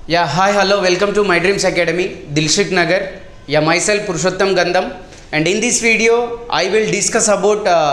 Yeah, hi, hello, welcome to My Dreams Academy, Dilshik Nagar. Yeah, myself Purushottam Gandham, and in this video, I will discuss about uh,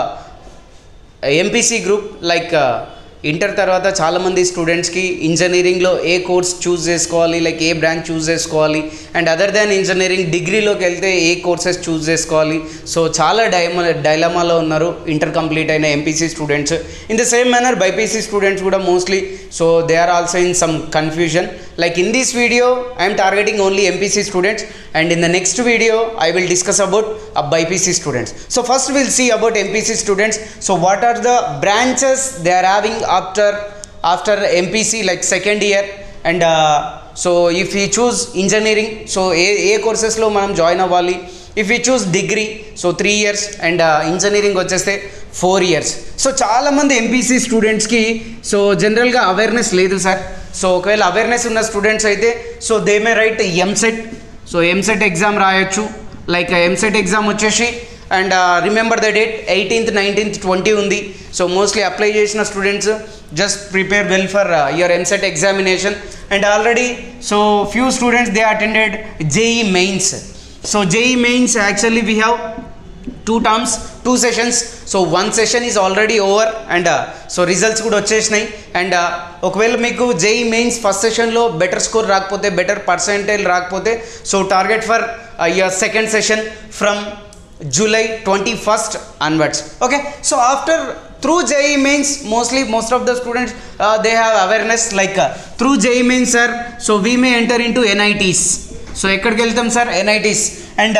MPC group like inter తర్వాత చాలామంది స్టూడెంట్స్కి ఇంజనీరింగ్లో ఏ course చూస్ చేసుకోవాలి like ఏ branch choose చేసుకోవాలి and other than engineering డిగ్రీలోకి వెళ్తే ఏ courses చూస్ చేసుకోవాలి సో చాలా డైమ డైలమాలో ఉన్నారు ఇంటర్ కంప్లీట్ అయిన MPC students in the same manner BiPC students కూడా mostly so they are also in some confusion like in this video I'm targeting only MPC students and in the next video i will discuss about uh, bypc students so first we'll see about mpc students so what are the branches they are having after after mpc like second year and uh, so if we choose engineering so ఏ ఏ కోర్సెస్లో మనం join అవ్వాలి if you choose degree so three years and engineering వచ్చేస్తే four years so చాలామంది MPC స్టూడెంట్స్కి so జనరల్గా awareness లేదు సార్ సో ఒకవేళ అవేర్నెస్ ఉన్న స్టూడెంట్స్ అయితే so they may write EAMCET so EAMCET exam రాయొచ్చు లైక్ ఎంసెట్ ఎగ్జామ్ వచ్చేసి and remember the date eighteenth nineteenth twenty ఉంది సో మోస్ట్లీ అప్లై చేసిన students just prepare well for your EAMCET examination and already so few students they attended JEE mains so JEE mains actually we have two terms two sessions so one session is already over and so results కూడా వచ్చేసినాయి and ఒకవేళ మీకు JEE mains first సెషన్లో better score రాకపోతే better percentage రాకపోతే so target for your second session from July twenty first onwards okay so after through JEE mains mostly most of the students they have awareness like through JEE mains sir so we may enter into NITs so ఎక్కడికి వెళ్తాం sir NITs and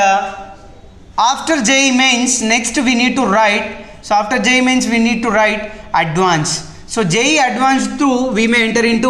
after JE mains next we need to write so after JE mains we need to write advance so JE advanced too we may enter into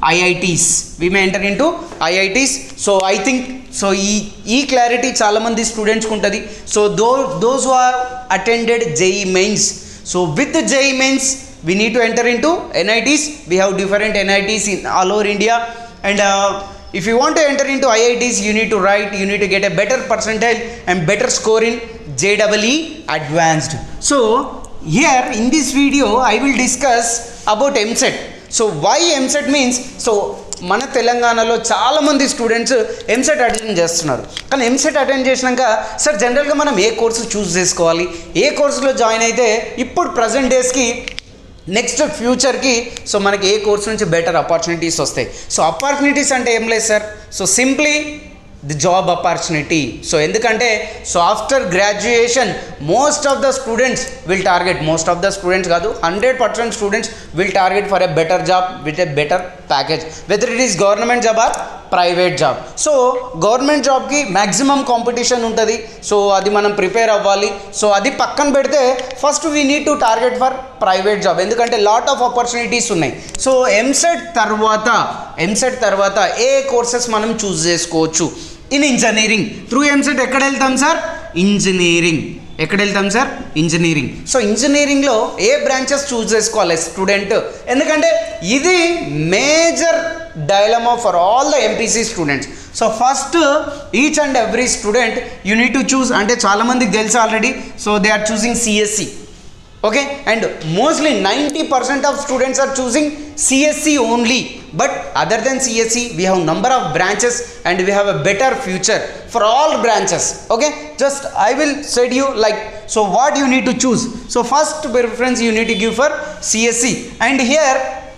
IITs we may enter into IITs so I think so ఈ ఈ clarity చాలామంది స్టూడెంట్స్కి ఉంటుంది so though those who are attended JEE mains so with JEE mains we need to enter into NITs we have different NITs in all over India and if you want to enter into IITs, you need to write, you need to get a better percentile and better score in JEE Advanced. So, here in this video, I will discuss about MSET. So, why MSET means, so మన తెలంగాణలో చాలామంది students EAMCET attend చేస్తున్నారు కానీ EAMCET attend చేసినాక sir జనరల్గా మనం ఏ course చూస్ చేసుకోవాలి ఏ కోర్సులో జాయిన్ అయితే ఇప్పుడు ప్రజెంట్ డేస్కి నెక్స్ట్ ఫ్యూచర్కి సో మనకి ఏ కోర్స్ నుంచి బెటర్ ఆపర్చునిటీస్ వస్తాయి సో ఆపర్చునిటీస్ అంటే ఏం లేదు sir so simply the job opportunity so ఎందుకంటే so after graduation most of the students will target most of the students కాదు hundred percent students will target for a better job with a better package whether it is government job or private job so government జాబ్కి maximum competition ఉంటుంది so అది మనం prepare అవ్వాలి so అది పక్కన పెడితే first we need to target for private job ఎందుకంటే lot of opportunities ఉన్నాయి సో ఎంసెట్ తర్వాత ఎంసెట్ తర్వాత ఏ కోర్సెస్ మనం చూస్ చేసుకోవచ్చు ఇన్ ఇంజనీరింగ్ త్రూ ఎంసెట్ ఎక్కడ వెళ్తాం సార్ ఇంజనీరింగ్ ఎక్కడ వెళ్తాం సార్ ఇంజనీరింగ్ సో ఇంజనీరింగ్లో ఏ బ్రాంచెస్ చూస్ చేసుకోవాలి స్టూడెంట్ ఎందుకంటే ఇది major dilemma for all the MPC students so first each and every student you need to choose అంటే చాలామందికి తెలుసు already so they are choosing CSE okay and mostly 90% of students are choosing csc only but other than csc we have number of branches and we have a better future for all branches okay just i will say to you like so what you need to choose so first preference you need to give for csc and here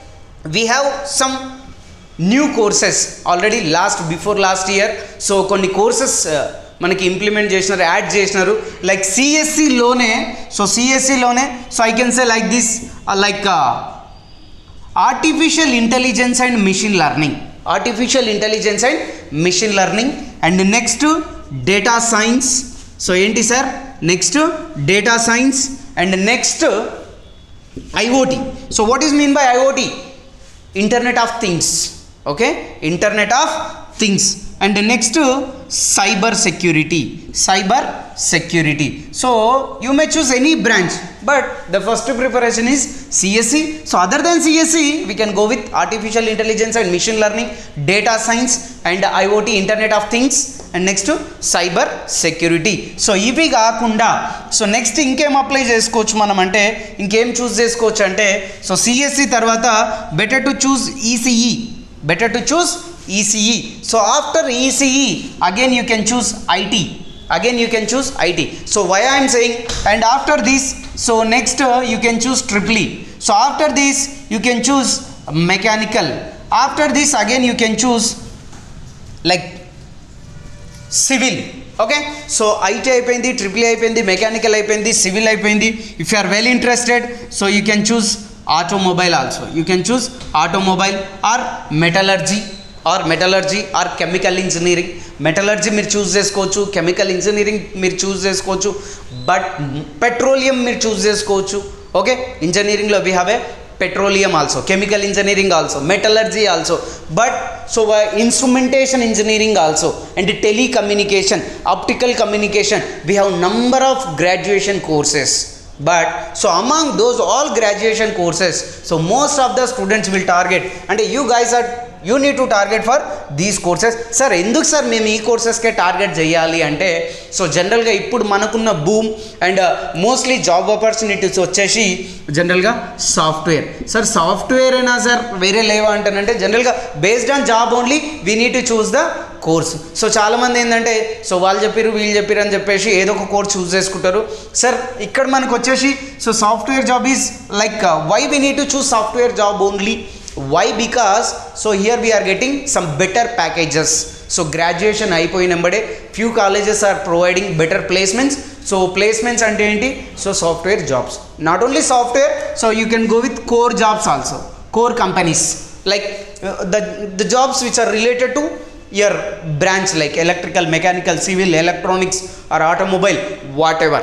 we have some new courses already last before last year so కొన్ని courses మనకి implement చేసినారు add చేసినారు like సిఎస్సిలోనే so సిఎస్సిలోనే so I can say like this like artificial intelligence and machine learning artificial intelligence and machine learning and next data science so ఏంటి sir next data science and next IoT so what is mean by IoT internet of things okay internet of things and next cyber security cyber security so you may choose any branch but the first preparation is CSE so other than CSE we can go with artificial intelligence and machine learning data science and IoT internet of things and next cyber security so ఇవి కాకుండా so next ఇంకేం apply చేసుకోవచ్చు మనం అంటే ఇంకేం choose చేసుకోవచ్చు అంటే so CSE తర్వాత better to choose ECE better to choose ECE. So after ECE, again you can choose IT. Again you can choose IT. So why I am saying, and after this, so next uh, you can choose triple E. So after this, you can choose mechanical. After this, again you can choose like civil okay so IT అయిపోయింది triple అయిపోయింది mechanical అయిపోయింది civil అయిపోయింది if you are well interested so you can choose automobile also you can choose automobile or metallurgy or metallurgy or chemical engineering metallurgy మీరు choose చేసుకోవచ్చు chemical engineering మీరు choose చేసుకోవచ్చు but petroleum మీరు choose చేసుకోవచ్చు okay ఇంజనీరింగ్లో we have a petroleum also chemical engineering also metallurgy also but so uh, instrumentation engineering also and telecommunication optical communication we have number of graduation courses but so among those all graduation courses so most of the students will target and you guys are you need to target for these courses sir ఎందుకు sir మేము ఈ కోర్సెస్కే target చేయాలి అంటే so జనరల్గా ఇప్పుడు మనకున్న boom and mostly job opportunities వచ్చేసి జనరల్గా సాఫ్ట్వేర్ సార్ సాఫ్ట్వేర్ అయినా సార్ వేరే లేవా అంటానంటే జనరల్గా based on job only we need to choose the course so చాలామంది ఏంటంటే సో వాళ్ళు చెప్పారు వీళ్ళు చెప్పారు అని చెప్పేసి ఏదో ఒక కోర్స్ చూస్ చేసుకుంటారు సార్ ఇక్కడ మనకు వచ్చేసి so software job is like why we need to choose software job only why because so here we're getting some better packages so graduation అయిపోయినంబడే few colleges are providing better placements so placements అంటే ఏంటి so software jobs not only software so you can go with core jobs also core companies like the the jobs which are related to your branch like electrical mechanical civil electronics or automobile whatever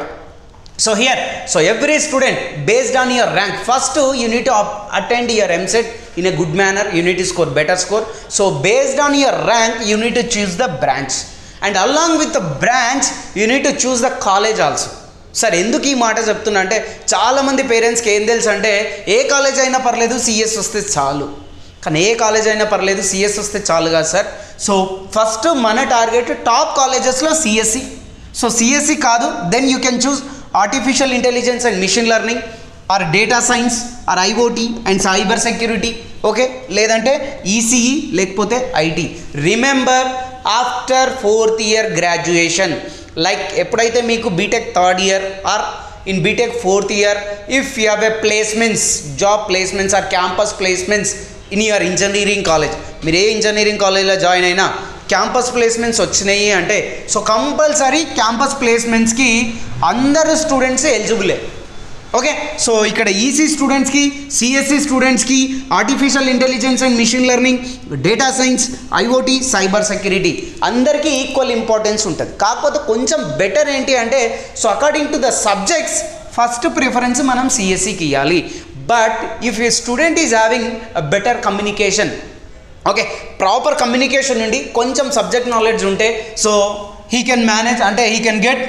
so here so every student based on your rank first you need to up- attend your mset in a good manner you need to score better score so based on your rank you need to choose the branch and along with the branch you need to choose the college also sir ఎందుకు ఈ మాట చెప్తున్నా అంటే చాలామంది పేరెంట్స్కి ఏం తెలుసు అంటే ఏ కాలేజ్ అయినా పర్లేదు సిఎస్ వస్తే చాలు కానీ ఏ కాలేజ్ అయినా పర్లేదు సిఎస్ వస్తే చాలు కాదు సార్ సో ఫస్ట్ మన టార్గెట్ టాప్ కాలేజెస్లో సిఎస్సి సో సిఎస్సి కాదు then you can choose artificial intelligence and machine learning or data science or IoT and cyber security okay లేదంటే ఈసీఈ లేకపోతే IT remember after fourth year graduation like ఎప్పుడైతే మీకు BTech third year or in BTech fourth year if you have a placements job placements or campus placements in your engineering college మీరు ఏ engineering కాలేజ్లో join అయినా campus placements వచ్చినాయి అంటే so compulsory campus ప్లేస్మెంట్స్కి అందరు స్టూడెంట్స్ ఎలిజిబులే ఓకే సో ఇక్కడ ఈసీ స్టూడెంట్స్కి సిఎస్సి స్టూడెంట్స్కి artificial intelligence and machine learning data science IoT cyber security అందరికీ ఈక్వల్ ఇంపార్టెన్స్ ఉంటుంది కాకపోతే కొంచెం బెటర్ ఏంటి అంటే so according to the subjects first preference మనం సిఎస్సికి ఇవ్వాలి but if a student is having better communication okay proper communication నుండి కొంచెం సబ్జెక్ట్ నాలెడ్జ్ ఉంటే సో హీ కెన్ మేనేజ్ అంటే he can get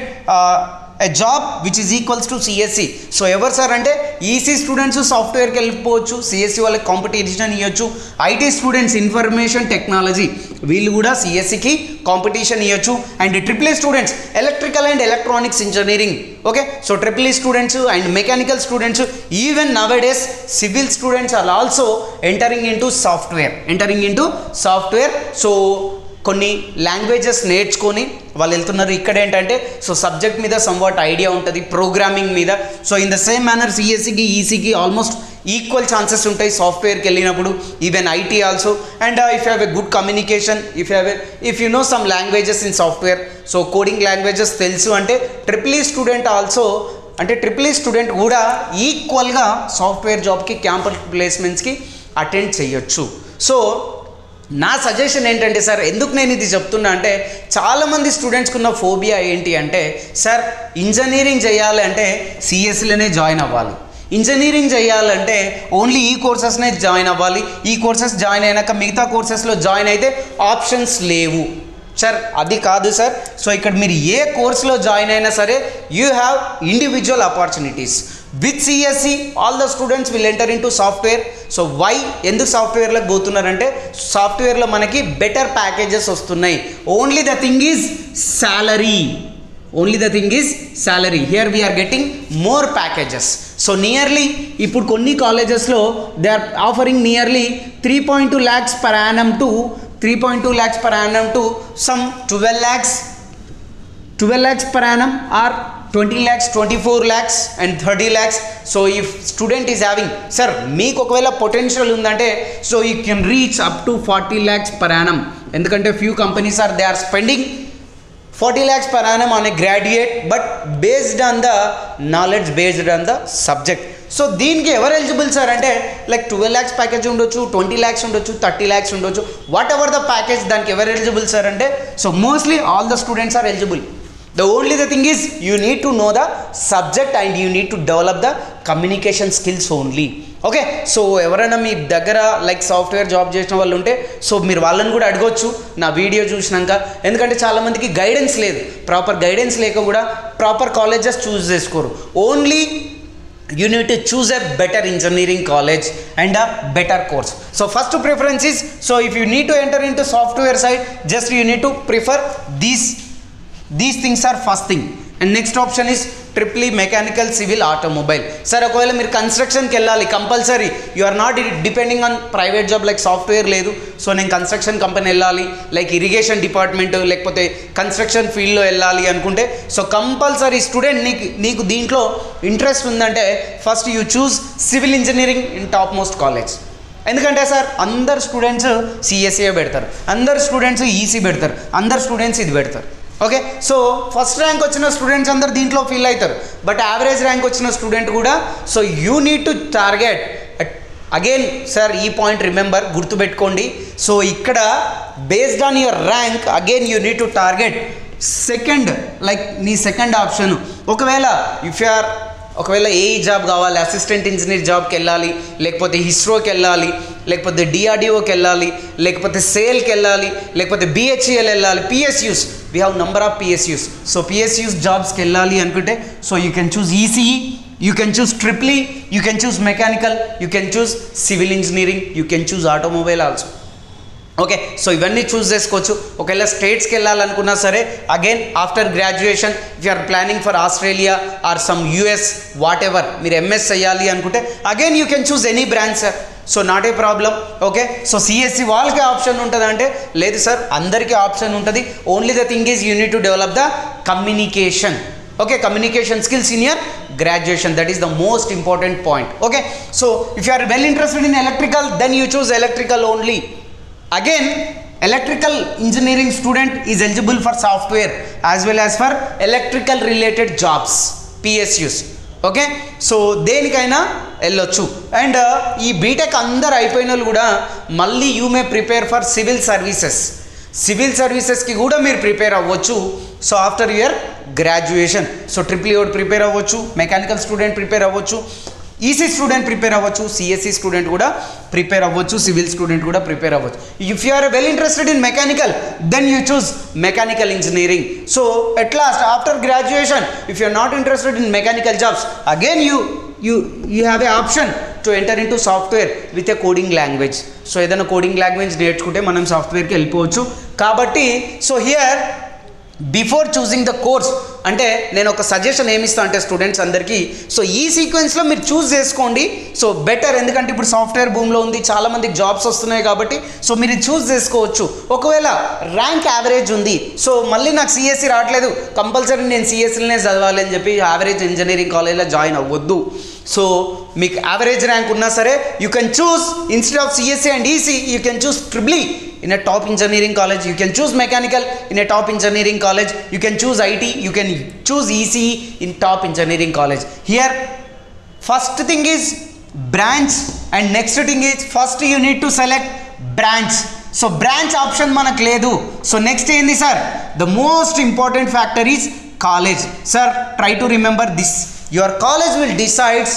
a job which is equals to CSE so ఎవరు sir అంటే EC students సాఫ్ట్వేర్కి వెళ్ళిపోవచ్చు CSE వాళ్ళకి competition ఇవ్వచ్చు ఐటీ స్టూడెంట్స్ ఇన్ఫర్మేషన్ టెక్నాలజీ వీళ్ళు కూడా సిఎస్సికి కాంపిటీషన్ ఇవ్వచ్చు and triple E students electrical and electronics engineering okay so triple E students and mechanical students even nowadays civil students are also entering in software entering in software so కొన్ని languages నేర్చుకొని వాళ్ళు వెళ్తున్నారు ఇక్కడ ఏంటంటే so subject మీద somewhat idea ఉంటుంది programming మీద so in the same manner సిఎస్సికి ఈసీకి ఆల్మోస్ట్ ఈక్వల్ ఛాన్సెస్ ఉంటాయి సాఫ్ట్వేర్కి వెళ్ళినప్పుడు even IT also and if have a good communication if have a if you know some languages in software so coding languages తెలుసు అంటే triple E student also అంటే triple E student కూడా ఈక్వల్గా software జాబ్కి campus ప్లేస్మెంట్స్కి attend చేయొచ్చు so నా suggestion ఏంటంటే సార్ ఎందుకు నేను ఇది చెప్తున్నా అంటే చాలామంది స్టూడెంట్స్కి ఉన్న ఫోబియా ఏంటి అంటే సార్ ఇంజనీరింగ్ చేయాలి అంటే సిఎస్సిలోనే జాయిన్ అవ్వాలి ఇంజనీరింగ్ చేయాలంటే ఓన్లీ ఈ కోర్సెస్నే జాయిన్ అవ్వాలి ఈ కోర్సెస్ జాయిన్ అయినాక మిగతా కోర్సెస్లో జాయిన్ అయితే ఆప్షన్స్ లేవు సార్ అది కాదు సార్ సో ఇక్కడ మీరు ఏ కోర్సులో జాయిన్ అయినా సరే you have individual opportunities with CSC all the students will enter into software so why ఎందుకు సాఫ్ట్వేర్లోకి పోతున్నారంటే సాఫ్ట్వేర్లో మనకి బెటర్ ప్యాకేజెస్ వస్తున్నాయి only the thing is salary only the thing is salary here we're getting more packages so nearly ఇప్పుడు కొన్ని కాలేజెస్లో they are offering nearly three point two lakhs per annum to three point two lakhs per annum to some twelve lakhs twelve lakhs per annum or twenty lakhs twenty four lakhs and thirty lakhs so if student is having sir మీకు ఒకవేళ potential ఉందంటే so you can reach up to forty lakhs per annum ఎందుకంటే few companies are they are spending forty lakhs per annum on a graduate but based on the knowledge based on the subject so దీనికి ఎవరు eligible sir అంటే like twelve lakhs package ఉండొచ్చు twenty lakhs ఉండొచ్చు thirty lakhs ఉండొచ్చు what ever the package దానికి ఎవరు eligible sir అంటే so mostly all the students are eligible the only the thing is you need to know the subject and you need to develop the communication skills only okay so ఎవరైనా మీ దగ్గర like software job చేసిన వాళ్ళు ఉంటే so మీరు వాళ్ళని కూడా అడగొచ్చు నా వీడియో చూసినాక ఎందుకంటే చాలామందికి గైడెన్స్ లేదు ప్రాపర్ గైడెన్స్ లేక కూడా ప్రాపర్ కాలేజెస్ చూస్ చేసుకోరు only you need to choose a better engineering college and a better course so first preference is so if you need to enter into software side just you need to prefer these these things are first thing and next option is triple E mechanical civil automobile sir ఒకవేళ మీరు కన్స్ట్రక్షన్కి వెళ్ళాలి compulsory you are not depending on private job like software లేదు so నేను construction company వెళ్ళాలి like irrigation department లేకపోతే construction ఫీల్డ్లో వెళ్ళాలి అనుకుంటే సో కంపల్సరీ స్టూడెంట్ నీకు నీకు దీంట్లో ఇంట్రెస్ట్ ఉందంటే first you choose civil engineering in top most college ఎందుకంటే సార్ అందరు స్టూడెంట్స్ సిఎస్ఏ పెడతారు అందరు స్టూడెంట్స్ ఈసీ పెడతారు అందరు స్టూడెంట్స్ ఇది పెడతారు ఓకే సో ఫస్ట్ ర్యాంక్ వచ్చిన స్టూడెంట్స్ అందరు దీంట్లో ఫీల్ అవుతారు బట్ యావరేజ్ ర్యాంక్ వచ్చిన స్టూడెంట్ కూడా so you need to target again sir ఈ పాయింట్ రిమెంబర్ గుర్తుపెట్టుకోండి సో ఇక్కడ based on your rank again you need to target second like నీ సెకండ్ ఆప్షన్ ఒకవేళ ఇఫ్ యు ఆర్ ఒకవేళ a job కావాలి assistant engineer జాబ్కి వెళ్ళాలి లేకపోతే హిస్రోకి వెళ్ళాలి లేకపోతే డిఆర్డిఓకి వెళ్ళాలి లేకపోతే సేల్కి వెళ్ళాలి లేకపోతే బిహెచ్ఈఎల్ వెళ్ళాలి PSUs we have number of PSUs so PSUs జాబ్స్కి వెళ్ళాలి అనుకుంటే so you can choose ECE you can choose triple E you can choose mechanical you can choose civil engineering you can choose automobile also okay so ఇవన్నీ choose చేసుకోవచ్చు ఒకవేళ స్టేట్స్కి వెళ్ళాలనుకున్నా సరే again after graduation if are planning for Australia or some US whatever మీరు MS చేయాలి అనుకుంటే again you can choose any branch sir so not a problem okay so CSC వాళ్ళకి ఆప్షన్ ఉంటుంది అంటే లేదు సార్ అందరికీ ఆప్షన్ ఉంటుంది only the thing is you need to develop the communication okay communication skills in your graduation that is the most important point okay so if you are well interested in electrical then you choose electrical only again electrical engineering student is eligible for software as well as for electrical related jobs psus okay so దేనికైనా వెళ్ళొచ్చు and ఈ BTech అందరు అయిపోయిన వాళ్ళు కూడా మళ్ళీ you may prepare for civil services civil సర్వీసెస్కి కూడా మీరు ప్రిపేర్ అవ్వచ్చు so after your graduation so triple ఓడ్ ప్రిపేర్ అవ్వచ్చు మెకానికల్ స్టూడెంట్ ప్రిపేర్ అవ్వచ్చు ఈసీ స్టూడెంట్ ప్రిపేర్ అవ్వచ్చు సిఎస్సి స్టూడెంట్ కూడా ప్రిపేర్ అవ్వచ్చు సివిల్ స్టూడెంట్ కూడా ప్రిపేర్ అవ్వచ్చు if you are well interested in mechanical then you choose mechanical engineering so at last after graduation if you are not interested in mechanical jobs again you you you have a option to enter into software with a coding language so ఏదైనా coding language నేర్చుకుంటే మనం సాఫ్ట్వేర్కి వెళ్ళిపోవచ్చు కాబట్టి so here before choosing the course అంటే నేను ఒక suggestion ఏమిస్తా అంటే స్టూడెంట్స్ అందరికీ సో ఈ సీక్వెన్స్లో మీరు చూస్ చేసుకోండి సో బెటర్ ఎందుకంటే ఇప్పుడు సాఫ్ట్వేర్ భూమిలో ఉంది చాలా మందికి జాబ్స్ వస్తున్నాయి కాబట్టి సో మీరు చూస్ చేసుకోవచ్చు ఒకవేళ ర్యాంక్ యావరేజ్ ఉంది సో మళ్ళీ నాకు సిఎస్సి రావట్లేదు కంపల్సరీ నేను సిఎస్సిలోనే చదవాలి అని చెప్పి యావరేజ్ ఇంజనీరింగ్ కాలేజ్లో జాయిన్ అవ్వద్దు సో మీకు యావరేజ్ ర్యాంక్ ఉన్నా సరే you can choose instead of CSC and EC you can choose triple E in a top engineering college you can choose mechanical in a top engineering college you can choose IT you can choose ECE in top engineering college here first thing is branch and next thing is first you need to select branch so branch option మనకు లేదు so next ఏంది sir the most important factor is college sir try to remember this your college will decides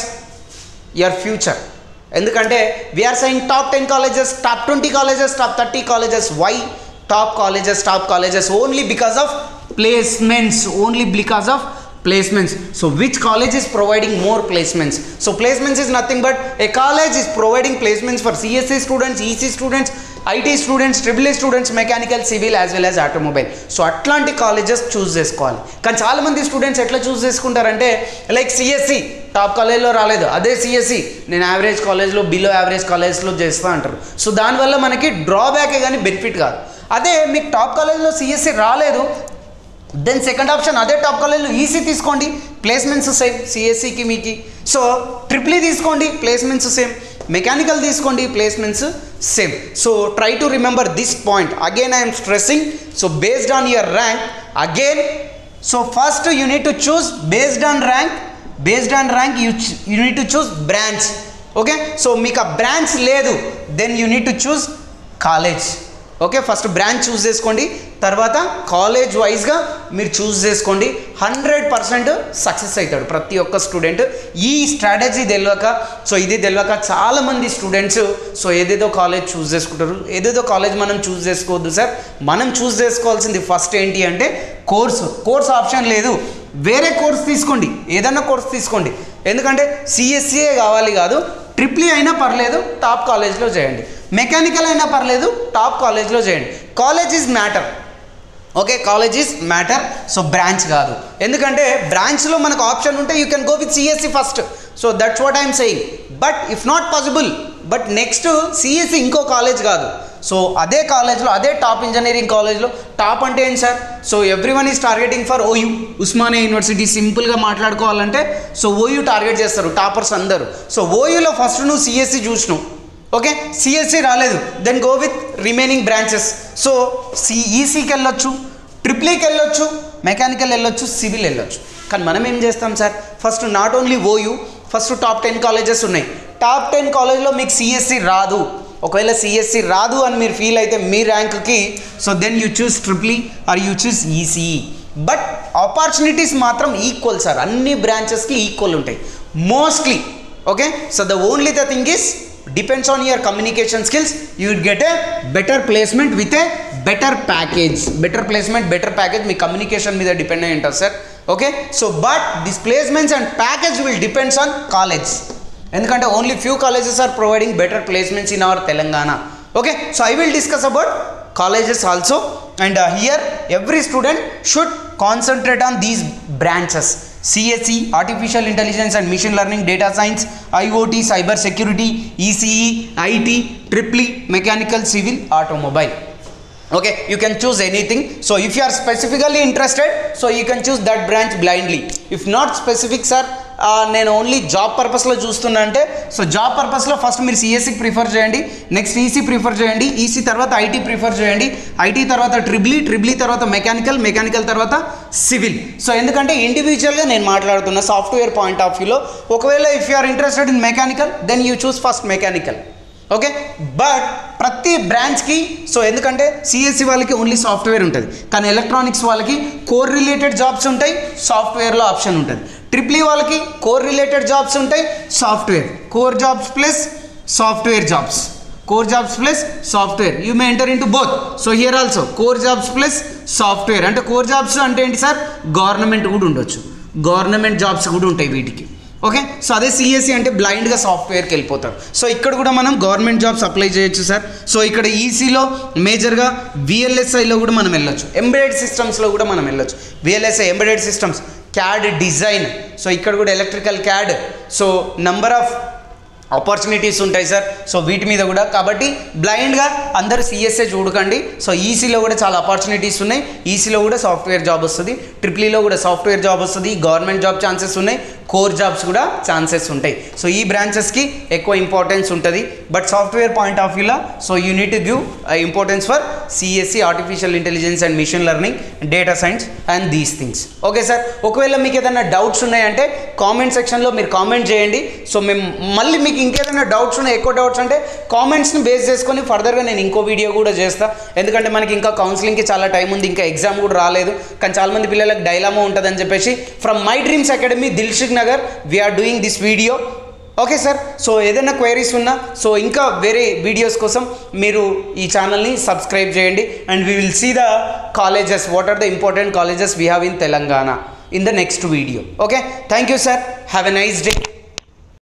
your future ఎందుకంటే we're saying top ten colleges top twenty colleges top thirty colleges why top colleges top colleges only because of placements only because of placements so which college is providing more placements so placements is nothing but a college is providing placements for csc students ec students IT students triple E students mechanical civil as well as automobile so అట్లాంటి colleges choose చేసుకోవాలి కానీ చాలామంది students ఎట్లా choose చేసుకుంటారంటే like CSC top కాలేజ్లో రాలేదు అదే CSC నేను యావరేజ్ కాలేజ్లో బిలో యావరేజ్ కాలేజ్లో చేస్తా అంటారు సో దానివల్ల మనకి డ్రాబ్యాకే కానీ బెనిఫిట్ కాదు అదే మీకు టాప్ కాలేజ్లో సిఎస్సి రాలేదు దెన్ సెకండ్ ఆప్షన్ అదే టాప్ కాలేజ్లో ఈసీ తీసుకోండి ప్లేస్మెంట్స్ సేమ్ సిఎస్సికి మీకు సో ట్రిపుల్ తీసుకోండి ప్లేస్మెంట్స్ సేమ్ మెకానికల్ తీసుకోండి placements same so try to remember this point again I'm stressing so based on your rank again so first you need to choose based on rank based on rank you you need to choose branch okay so మీకు ఆ branch లేదు then you need to choose college okay first branch choose చేసుకోండి తర్వాత college వైజ్గా మీరు చూస్ చేసుకోండి hundred percent success అవుతాడు ప్రతి ఒక్క స్టూడెంట్ ఈ స్ట్రాటజీ తెలియక సో ఇది తెలియక చాలామంది స్టూడెంట్స్ సో ఏదేదో కాలేజ్ చూస్ చేసుకుంటారు ఏదేదో కాలేజ్ మనం చూస్ చేసుకోవద్దు సార్ మనం చూస్ చేసుకోవాల్సింది ఫస్ట్ ఏంటి అంటే కోర్సు కోర్స్ ఆప్షన్ లేదు వేరే కోర్స్ తీసుకోండి ఏదన్నా కోర్స్ తీసుకోండి ఎందుకంటే సిఎస్సిఏ కావాలి కాదు ట్రిప్లీ అయినా పర్లేదు టాప్ కాలేజ్లో చేయండి మెకానికల్ అయినా పర్లేదు టాప్ కాలేజ్లో చేయండి college is matter okay college is matter so branch కాదు ఎందుకంటే బ్రాంచ్లో మనకు ఆప్షన్ ఉంటే you can go with CSC first so that's what I'm saying but if not possible but next CSC ఇంకో కాలేజ్ కాదు సో అదే కాలేజ్లో అదే టాప్ ఇంజనీరింగ్ కాలేజ్లో టాప్ అంటే ఏంటి sir so everyone is targeting for OU Osmania university సింపుల్గా మాట్లాడుకోవాలంటే సో ఓయూ టార్గెట్ చేస్తారు టాపర్స్ అందరూ సో ఓయూలో ఫస్ట్ నువ్వు సిఎస్సి చూసినావు ఓకే సిఎస్సి రాలేదు then go with remaining branches so C ఈసీకి వెళ్ళొచ్చు ట్రిప్లీకి వెళ్ళొచ్చు మెకానికల్ వెళ్ళొచ్చు సివిల్ వెళ్ళొచ్చు కానీ మనం ఏం చేస్తాం sir first not only OU first top ten colleges ఉన్నాయి టాప్ టెన్ కాలేజ్లో మీకు సిఎస్సి రాదు ఒకవేళ సిఎస్సి రాదు అని మీరు ఫీల్ అయితే మీ ర్యాంక్కి so then you choose triple E or you choose ECE but opportunities మాత్రం ఈక్వల్ సార్ అన్ని బ్రాంచెస్కి ఈక్వల్ ఉంటాయి mostly okay so the only the thing is depends on your communication skills you will get a better placement with a better package better placement better package మీ communication మీద depend అయి ఉంటుంది sir okay so but this placements and package will depends on college ఎందుకంటే only few colleges are providing better placements in our Telangana okay so I will discuss about colleges also and uh, here every student should concentrate on these branches CSE artificial intelligence and machine learning data science IoT cyber security ECE IT triple mechanical civil automobile okay you can choose anything so if you are specifically interested so you can choose that branch blindly if not specific sir ఆ, నేను only job పర్పస్లో చూస్తున్నా అంటే so job పర్పస్లో first మీరు సిఎస్సికి prefer చేయండి next EC prefer చేయండి ఈసీ తర్వాత ఐటీ ప్రిఫర్ చేయండి ఐటీ తర్వాత ట్రిబ్లీ ట్రిబ్లీ తర్వాత మెకానికల్ మెకానికల్ తర్వాత సివిల్ సో ఎందుకంటే ఇండివిజువల్గా నేను మాట్లాడుతున్న సాఫ్ట్వేర్ పాయింట్ ఆఫ్ వ్యూలో ఒకవేళ if you are interested in mechanical then you choose first mechanical okay but ప్రతి బ్రాంచ్కి సో ఎందుకంటే సిఎస్సి వాళ్ళకి ఓన్లీ సాఫ్ట్వేర్ ఉంటుంది కానీ ఎలక్ట్రానిక్స్ వాళ్ళకి కోర్ రిలేటెడ్ జాబ్స్ ఉంటాయి సాఫ్ట్వేర్లో ఆప్షన్ ఉంటుంది ట్రిపుల్ వాళ్ళకి కోర్ రిలేటెడ్ జాబ్స్ ఉంటాయి software core jobs plus software jobs core jobs plus software you may enter into both so here also core jobs plus software అంటే core jobs అంటే ఏంటి sir government కూడా ఉండొచ్చు government jobs కూడా ఉంటాయి వీటికి okay so అదే CSC అంటే బ్లైండ్గా సాఫ్ట్వేర్కి వెళ్ళిపోతారు సో ఇక్కడ కూడా మనం గవర్నమెంట్ జాబ్స్ అప్లై చేయొచ్చు సార్ సో ఇక్కడ ఈసీలో మేజర్గా విఎల్ఎస్ఐలో కూడా మనం వెళ్ళొచ్చు ఎంబెడెడ్ సిస్టమ్స్లో కూడా మనం వెళ్ళొచ్చు VLSI embedded systems CAD design so ఇక్కడ కూడా electrical CAD so number of opportunities ఉంటాయి సార్ సో వీటి మీద కూడా కాబట్టి బ్లైండ్గా అందరూ సిఎస్ఏ చూడకండి సో ఈసీలో కూడా చాలా ఆపర్చునిటీస్ ఉన్నాయి ఈసీలో కూడా సాఫ్ట్వేర్ జాబ్ వస్తుంది ట్రిప్లీలో కూడా సాఫ్ట్వేర్ జాబ్ వస్తుంది గవర్నమెంట్ జాబ్ ఛాన్సెస్ ఉన్నాయి కోర్ జాబ్స్ కూడా ఛాన్సెస్ ఉంటాయి సో ఈ బ్రాంచెస్కి ఎక్కువ ఇంపార్టెన్స్ ఉంటుంది బట్ సాఫ్ట్వేర్ పాయింట్ ఆఫ్ వ్యూలో so you need to give importance for CSC artificial intelligence and machine learning data science and these things okay sir ఒకవేళ మీకు ఏదైనా డౌట్స్ ఉన్నాయంటే కామెంట్ సెక్షన్లో మీరు కామెంట్ చేయండి సో మేము మళ్ళీ మీకు ఇంకేదైనా డౌట్స్ ఉన్నాయి ఎక్కువ డౌట్స్ అంటే కామెంట్స్ని బేస్ చేసుకొని ఫర్దర్గా నేను ఇంకో వీడియో కూడా చేస్తా ఎందుకంటే మనకి ఇంకా కౌన్సిలింగ్కి చాలా టైం ఉంది ఇంకా ఎగ్జామ్ కూడా రాలేదు కానీ చాలామంది పిల్లలకు డైలామా ఉంటుందని చెప్పేసి from my dreams academy Dilsukhnagar we're doing this video okay sir so ఏదైనా క్వైరీస్ ఉన్నా సో ఇంకా వేరే వీడియోస్ కోసం మీరు ఈ ఛానల్ని సబ్స్క్రైబ్ చేయండి and we will see the colleges what are the important colleges we have in Telangana in the next video okay thank you sir have a nice day